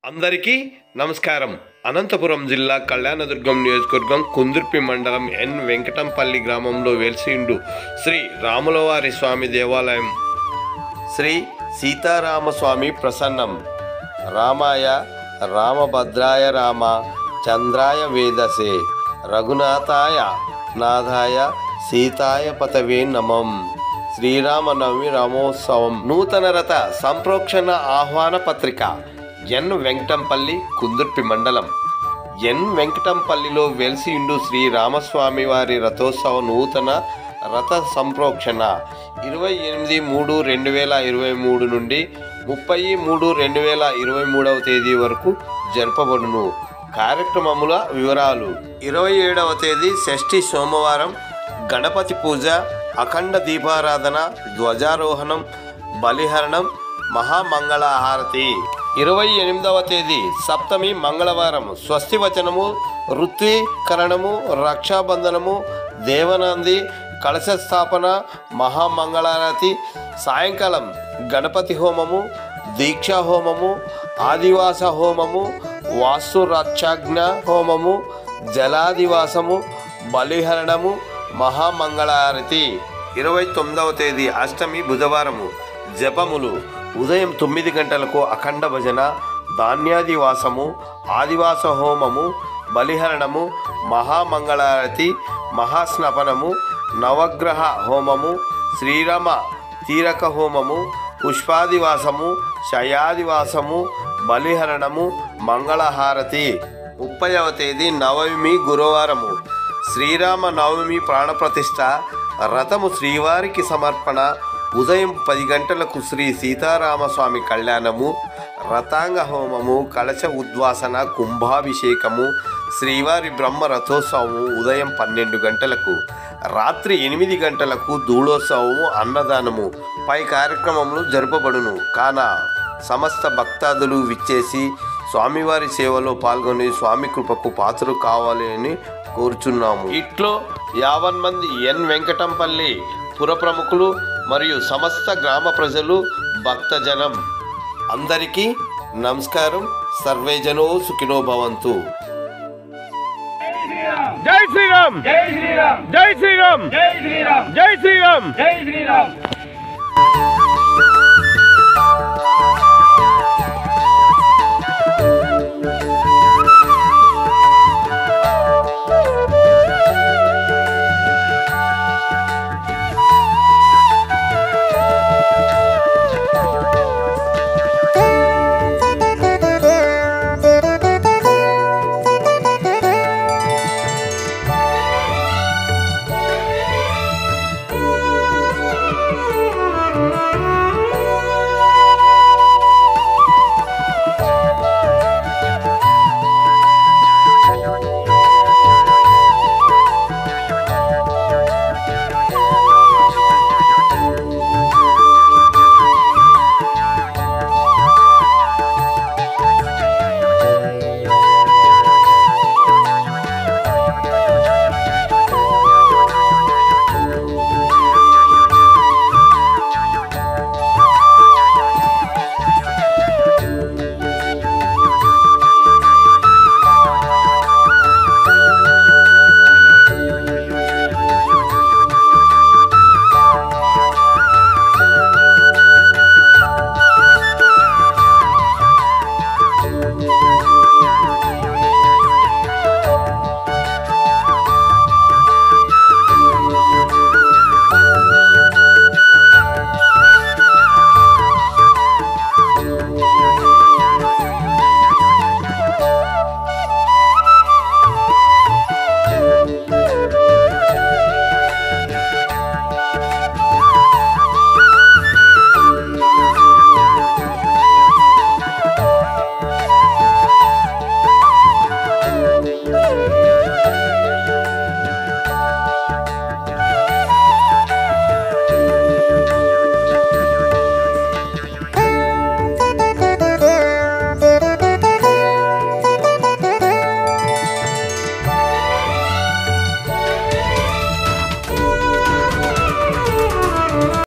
అందరికీ నమస్కారం అనంతపురం జిల్లా కళ్యాణదుర్గం నియోజకవర్గం కుందుర్పి మండలం ఎన్ వెంకటంపల్లి గ్రామంలో వెలిసిండు శ్రీ రాములవారి స్వామి దేవాలయం శ్రీ సీతారామస్వామి ప్రసన్నం రామాయ రామభద్రాయ రామ చంద్రాయ వేదసే రఘునాథాయ నాథాయ సీతాయ పతవే నమం శ్రీరామనవమి రామోత్సవం నూతన రథ సంప్రోక్షణ ఆహ్వాన పత్రిక ఎన్ వెంకటంపల్లి కుందుర్పి మండలం ఎన్ వెంకటంపల్లిలో వెలిసిండు శ్రీ రామస్వామి వారి రథోత్సవ నూతన రథ సంప్రోక్షణ ఇరవై ఎనిమిది మూడు రెండు వేల ఇరవై మూడు నుండి ముప్పై మూడు రెండు వేల ఇరవై మూడవ తేదీ వరకు జరపబడును కార్యక్రమముల వివరాలు ఇరవై ఏడవ తేదీ షష్ఠి సోమవారం గణపతి పూజ అఖండ దీపారాధన ధ్వజారోహణం బలిహరణం మహామంగళహారతి ఇరవై ఎనిమిదవ తేదీ సప్తమి మంగళవారం స్వస్తి వచనము ఋత్వీకరణము రక్షాబంధనము దేవనంది కలశ స్థాపన మహామంగళారతి సాయంకాలం గణపతి హోమము దీక్షా హోమము ఆదివాస హోమము వాస్తు రక్షాజ్ఞ హోమము జలాదివాసము బలిహరణము మహామంగళారతి ఇరవై తొమ్మిదవ తేదీ అష్టమి బుధవారము జపములు ఉదయం తొమ్మిది గంటలకు అఖండ భజన ధాన్యాదివాసము ఆదివాస హోమము బలిహరణము మహామంగళారతి మహాస్నపనము నవగ్రహ హోమము శ్రీరామ తీరక హోమము పుష్పాదివాసము శయాదివాసము బలిహరణము మంగళహారతి ముప్పైవ తేదీ నవమి గురువారము శ్రీరామ నవమి ప్రాణప్రతిష్ఠ రథము శ్రీవారికి సమర్పణ ఉదయం పది గంటలకు శ్రీ సీతారామస్వామి కళ్యాణము రథాంగ హోమము కలశ ఉద్వాసన కుంభాభిషేకము శ్రీవారి బ్రహ్మ రథోత్సవము ఉదయం పన్నెండు గంటలకు రాత్రి ఎనిమిది గంటలకు ధూళోత్సవము అన్నదానము పై కార్యక్రమములు జరపబడును కాన సమస్త భక్తాదులు విచ్చేసి స్వామివారి సేవలో పాల్గొని స్వామి కృపకు పాత్రలు కావాలి అని కోరుచున్నాము ఇట్లో యావన్ మంది ఎన్ వెంకటంపల్లి పుర ప్రముఖులు మరియు సమస్త గ్రామ ప్రజలు భక్తజనం అందరికీ నమస్కారం సర్వేజనో సుఖినో భవంతు జై శ్రీరామ్ జై శ్రీరామ్ జై శ్రీరామ్ జై శ్రీరామ్ జై శ్రీరామ్ జై శ్రీరామ్